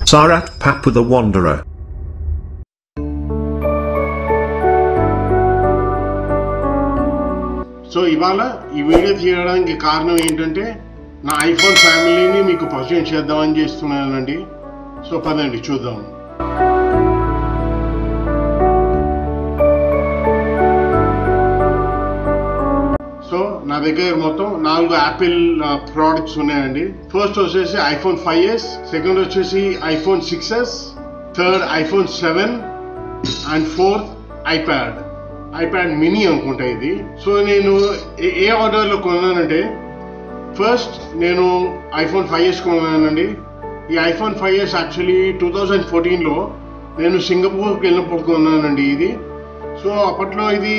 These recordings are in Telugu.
Sarat Papu the Wanderer. So ఇవాళ ఈ వీడియో తీయడానికి కారణం ఏంటంటే నా ఐఫోన్ ఫ్యామిలీని మీకు పరిచయం చేద్దామని చేస్తున్నానండి సో పదండి చూద్దాం సో నా దగ్గర మొత్తం నాలుగు యాపిల్ ప్రోడక్ట్స్ ఉన్నాయండి ఫస్ట్ వచ్చేసి ఐఫోన్ ఫైవ్ ఎస్ సెకండ్ వచ్చేసి iPhone six S third iPhone seven and fourth iPad iPad mini అనుకుంటా ఇది సో నేను ఏ- ఏ ఆర్డర్లో కొన్నానంటే ఫస్ట్ నేను ఐఫోన్ ఫైవ్ ఎస్ కొన్నానండి ఈ iPhone five S actually two thousand ఫోర్టీన్లో నేను సింగపూర్కి వెళ్ళినప్పుడు కొన్నానండి ఇది సో అప్పట్లో ఇది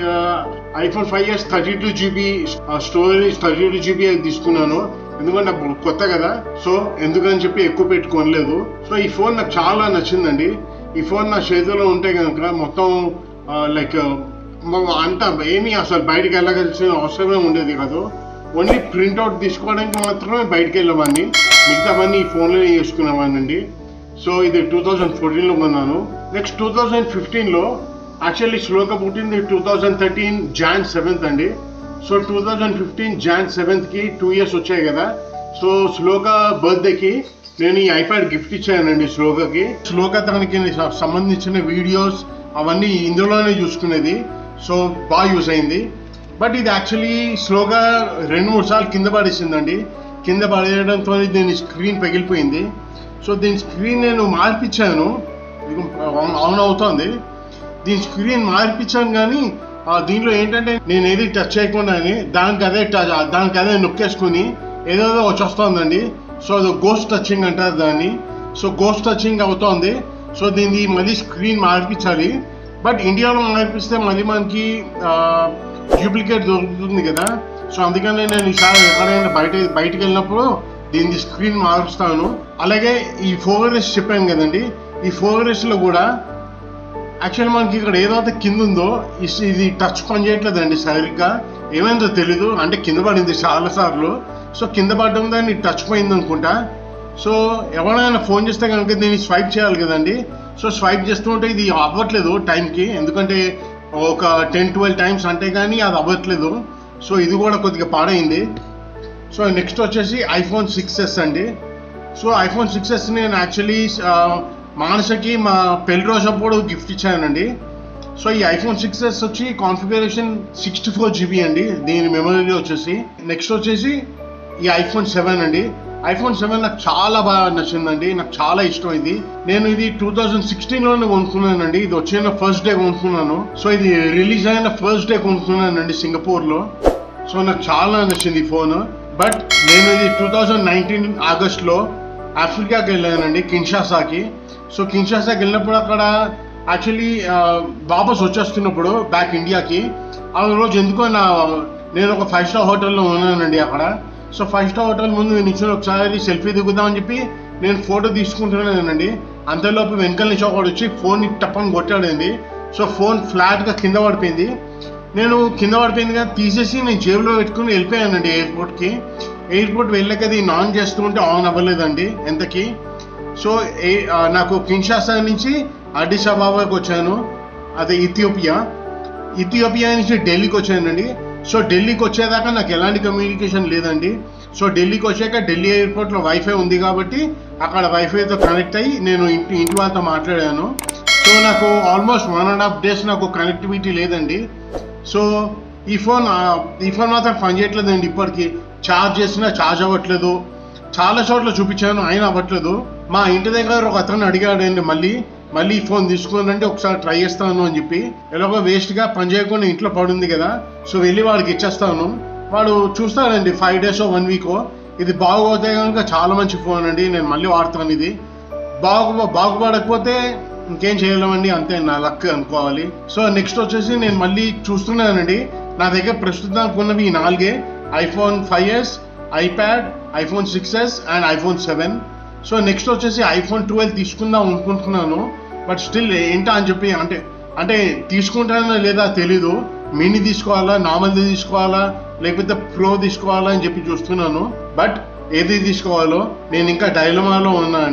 iPhone five years thirty two GB storage thirty two GB తీసుకున్నాను ఎందుకంటే అప్పుడు కొత్త కదా సో ఎందుకని చెప్పి ఎక్కువ పెట్టుకోలేదు సో ఈ ఫోన్ నాకు చాలా నచ్చిందండి ఈ ఫోన్ నా చేతిలో ఉంటే కనుక మొత్తం లైక్ అంతా ఏమీ అసలు బయటికి వెళ్ళగలిసిన అవసరమే ఉండేది కాదు ఓన్లీ ప్రింట్అవుట్ తీసుకోవడానికి మాత్రమే బయటికి వెళ్ళేవాడిని మిగతావన్నీ ఈ ఫోన్లోనే చేసుకునేవాడినండి సో ఇది టూ థౌజండ్ ఫోర్టీన్లో కొన్నాను నెక్స్ట్ టూ థౌజండ్ ఫిఫ్టీన్లో యాక్చువల్లీ శ్లోక పుట్టింది two thousand thirteen Jan seventh అండి so two thousand fifteen Jan సెవెంత్కి టూ ఇయర్స్ వచ్చాయి కదా సో శ్లోక బర్త్డేకి నేను ఈ ఐప్యాడ్ గిఫ్ట్ ఇచ్చానండి శ్లోకకి శ్లోక తనకి సంబంధించిన వీడియోస్ అవన్నీ ఇందులోనే చూసుకునేది సో బాగా యూస్ అయింది బట్ ఇది యాక్చువల్లీ స్లోగా రెండు మూడు సార్లు కింద పడేసిందండి కింద పడేయడంతో దీని స్క్రీన్ పగిలిపోయింది సో దీని స్క్రీన్ నేను మార్పించాను ఇది ఆన్ అవుతోంది దీని స్క్రీన్ మార్పించాను కానీ ఆ దీంట్లో ఏంటంటే నేను ఏది టచ్ చేయకుండానే దానికి అదే టచ్ దానికి అదే నొక్కేసుకుని ఏదేదో వచ్చేస్తోందండి సో అది గోస్ట్ టచింగ్ అంటారు దాన్ని సో గోస్ట్ టచింగ్ అవుతోంది సో దీన్ని మళ్ళీ స్క్రీన్ మార్పించాలి బట్ ఇండియాలో మార్పిస్తే మళ్ళీ మనకి డూప్లికేట్ దొరుకుతుంది కదా సో అందుకని నేను ఈసారి ఎక్కడైనా బయట బయటకు వెళ్ళినప్పుడు దీన్ని స్క్రీన్ మారుస్తాను అలాగే ఈ ఫోర్ ఎస్ చెప్పాను కదండి ఈ ఫోర్ లో కూడా యాక్చువల్లీ మనకి ఇక్కడ ఏదైతే కింద ఉందో ఇస్- ఇది టచ్ పని చేయట్లేదండి సరిగ్గా ఏమైందో తెలీదు అంటే కింద పడింది చాలా సార్లు సో కింద పడడం దాన్ని టచ్ పోయింది అనుకుంటా సో ఎవరైనా ఫోన్ చేస్తే కనుక దీన్ని స్వైప్ చేయాలి కదండి సో స్వైప్ చేస్తుంటే ఇది అవ్వట్లేదు టైంకి ఎందుకంటే ఒక టెన్ ట్వెల్వ్ టైమ్స్ అంటే కానీ అది అవ్వట్లేదు సో ఇది కూడా కొద్దిగా పాడైంది సో నెక్స్ట్ వచ్చేసి ఐఫోన్ సిక్స్ ఎస్ అండి సో ఐఫోన్ సిక్స్ ఎస్ నేను యాక్చువల్లీ మానసకి మా పెళ్లి రోజు అప్పుడు గిఫ్ట్ ఇచ్చానండి సో ఈ ఐఫోన్ సిక్స్ ఎస్ వచ్చి కాన్ఫిగరేషన్ సిక్స్టీ ఫోర్ జీబీ అండి దీని మెమరీ వచ్చేసి నెక్స్ట్ వచ్చేసి ఈ ఐఫోన్ సెవెన్ అండి ఐఫోన్ సెవెన్ నాకు చాలా బాగా నచ్చిందండి నాకు చాలా ఇష్టం ఇది నేను ఇది టూ థౌజండ్ సిక్స్టీన్లోనే కొనుక్కున్నానండి ఇది వచ్చిన ఫస్ట్ డే కొనుక్కున్నాను సో ఇది రిలీజ్ అయిన ఫస్ట్ డే కొనుక్కున్నానండి సింగపూర్లో సో నాకు చాలా నచ్చింది ఈ ఫోన్ బట్ నేను ఇది టూ థౌజండ్ నైన్టీన్ ఆగస్ట్లో ఆఫ్రికాకి వెళ్ళానండి కిన్షాసాకి సో కిన్షాసాకి వెళ్ళినప్పుడు అక్కడ యాక్చువల్లీ వాపస్ వచ్చేస్తున్నప్పుడు బ్యాక్ ఇండియాకి ఆ రోజు ఎందుకో నా నేను ఒక ఫైవ్ స్టార్ హోటల్లో ఉన్నానండి అక్కడ సో ఫైవ్ స్టార్ హోటల్ ముందు నేను ఇచ్చిన ఒకసారి సెల్ఫీ దిగుదామని చెప్పి నేను ఫోటో తీసుకుంటున్నానండి అంతలోపు వెనకాల నుంచి ఒకడు వచ్చి ఫోన్ టప్పని కొట్టాడండి సో ఫోన్ ఫ్లాట్గా కింద పడిపోయింది నేను కింద పడిపోయింది కదా తీసేసి నేను జేబులో పెట్టుకుని వెళ్ళిపోయానండి ఎయిర్పోర్ట్కి ఎయిర్పోర్ట్ వెళ్ళాక అది ఆన్ చేస్తూ ఉంటే ఆన్ అవ్వలేదండి ఎంతకి సో ఏ ఆ, నాకు కిన్షాసా నుంచి అడిస్ అబాబాకి వచ్చాను అదే ఇథియోపియా ఇథియోపియా నుంచి ఢిల్లీకి వచ్చానండి సో ఢిల్లీకి వచ్చేదాకా నాకు ఎలాంటి కమ్యూనికేషన్ లేదండి సో ఢిల్లీకి వచ్చాక ఢిల్లీ ఎయిర్పోర్ట్లో వైఫై ఉంది కాబట్టి అక్కడ వైఫైతో కనెక్ట్ అయ్యి నేను ఇంటి ఇంటి వాళ్ళతో మాట్లాడాను సో నాకు almost one and half days నాకు కనెక్టివిటీ లేదండి సో ఈ ఫోన్ ఆ, ఈ ఫోన్ మాత్రం పనిచేయట్లేదండి ఇప్పటికి ఛార్జ్ చేసినా ఛార్జ్ అవ్వట్లేదు చాలా చోట్ల చూపించాను అయినా అవ్వట్లేదు మా ఇంటి దగ్గర ఒక అతను అడిగాడండి మళ్ళీ మళ్ళీ ఈ ఫోన్ తీసుకున్నానంటే ఒకసారి ట్రై చేస్తాను అని చెప్పి ఎలాగో వేస్ట్గా పని చేయకుండా ఇంట్లో పడుంది కదా సో వెళ్ళి వాడికి ఇచ్చేస్తాను వాడు చూస్తాడండి ఫైవ్ డేస్ వన్ వీకో ఇది బాగోతే కనుక చాలా మంచి ఫోన్ అండి నేను మళ్ళీ వాడతాను ఇది బాగు బాగుపడకపోతే ఇంకేం చేయలేమండి అంతే నా లక్ అనుకోవాలి సో నెక్స్ట్ వచ్చేసి నేను మళ్ళీ చూస్తున్నానండి నా దగ్గర ప్రస్తుతానికి ఉన్నవి ఈ నాలుగే iPhone five S iPad iPhone six S and iPhone seven so next వచ్చేసి ఐఫోన్ ట్వెల్వ్ తీసుకుందాం అనుకుంటున్నాను బట్ స్టిల్ ఏంటా అని చెప్పి అంటే అంటే తీసుకుంటానో లేదా తెలీదు మినీ తీసుకోవాలా నార్మల్ది తీసుకోవాలా లేకపోతే ప్రో తీసుకోవాలా అని చెప్పి చూస్తున్నాను బట్ ఏది తీసుకోవాలో నేను ఇంకా డైలమాలో ఉన్నా అండి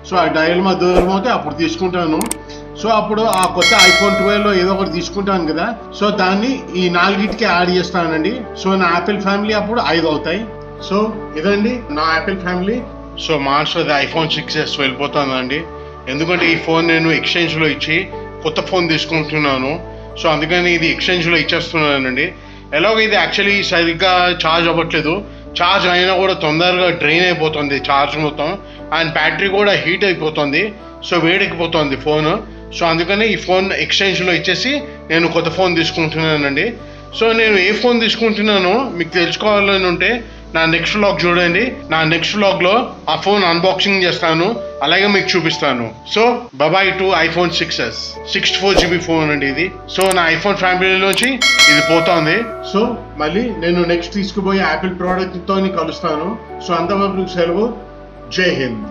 సో ఆ డైలమా దూరం అవుతే అప్పుడు తీసుకుంటాను సో అప్పుడు ఆ కొత్త ఐఫోన్ ట్వెల్వ్ లో ఏదో ఒకటి తీసుకుంటాను కదా సో దాన్ని ఈ నాలుగిటికి యాడ్ చేస్తానండి సో నా యాపిల్ ఫ్యామిలీ అప్పుడు ఐదు అవుతాయి సో ఇదండి నా యాపిల్ ఫ్యామిలీ సో మార్చ్ అది ఐఫోన్ సిక్స్ ఎస్ వెళ్ళిపోతుందండి ఎందుకంటే ఈ ఫోన్ నేను ఎక్స్చేంజ్ లో ఇచ్చి కొత్త ఫోన్ తీసుకుంటున్నాను సో అందుకని ఇది ఎక్స్చేంజ్ లో ఇచ్చేస్తున్నానండి ఎలాగో ఇది యాక్చువల్లీ సరిగ్గా ఛార్జ్ అవ్వట్లేదు ఛార్జ్ అయినా కూడా తొందరగా డ్రైన్ అయిపోతుంది ఛార్జ్ మొత్తం అండ్ బ్యాటరీ కూడా హీట్ అయిపోతుంది సో వేడెక్కిపోతుంది ఫోన్ సో అందుకని ఈ ఫోన్ ఎక్స్చేంజ్లో ఇచ్చేసి నేను కొత్త ఫోన్ తీసుకుంటున్నానండి సో నేను ఏ ఫోన్ తీసుకుంటున్నానో మీకు తెలుసుకోవాలని ఉంటే నా నెక్స్ట్ వ్లాగ్ చూడండి నా నెక్స్ట్ వ్లాగ్ లో ఆ ఫోన్ అన్బాక్సింగ్ చేస్తాను అలాగే మీకు చూపిస్తాను so bye bye to iPhone six S sixty four GB phone అండి ఇది సో నా ఐఫోన్ ఫ్యామిలీలోంచి ఇది పోతోంది సో మళ్ళీ నేను నెక్స్ట్ తీసుకుపోయే యాపిల్ ప్రోడక్ట్ తో కలుస్తాను సో అంతవరకు సెలవు జై Hind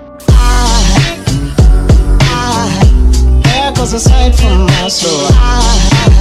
There goes a sight from my soul. I,